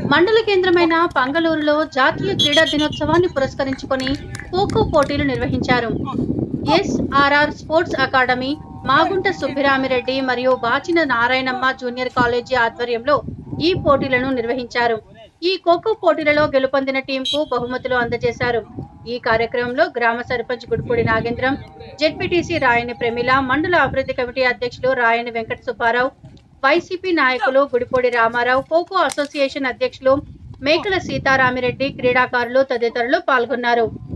మండల కేంద్రమైన పంగళూరులో జాతీయ క్రీడా దినోత్సవాన్ని పురస్కరించుకొని ఖోఖో పోటీలు నిర్వహించారు SRR sports academy Magunta Subbirami Reddy మరియు బాచిన నారాయణమ్మ జూనియర్ కాలేజీ ఆధ్వర్యంలో ఈ పోటీలను నిర్వహించారు ఈ ఖోఖో పోటీలలో గెలుపొందిన టీంకు బహుమతులు అందజేశారు ఈ కార్యక్రమంలో గ్రామ సర్పంచ్ గుడిపూడి నాగేంద్రం జెడ్పీటీసీ రాయని ప్రమిళ మండల అభివృద్ధి కమిటీ అధ్యక్షులు రాయని వెంకట సుబ్బారావు వైసీపీ నాయకులు గుడిపూడి రామారావు ఖోఖో అసోసియేషన్ అధ్యక్షులు మేకల సీతారామిరెడ్డి క్రీడాకారులు తదితరులు పాల్గొన్నారు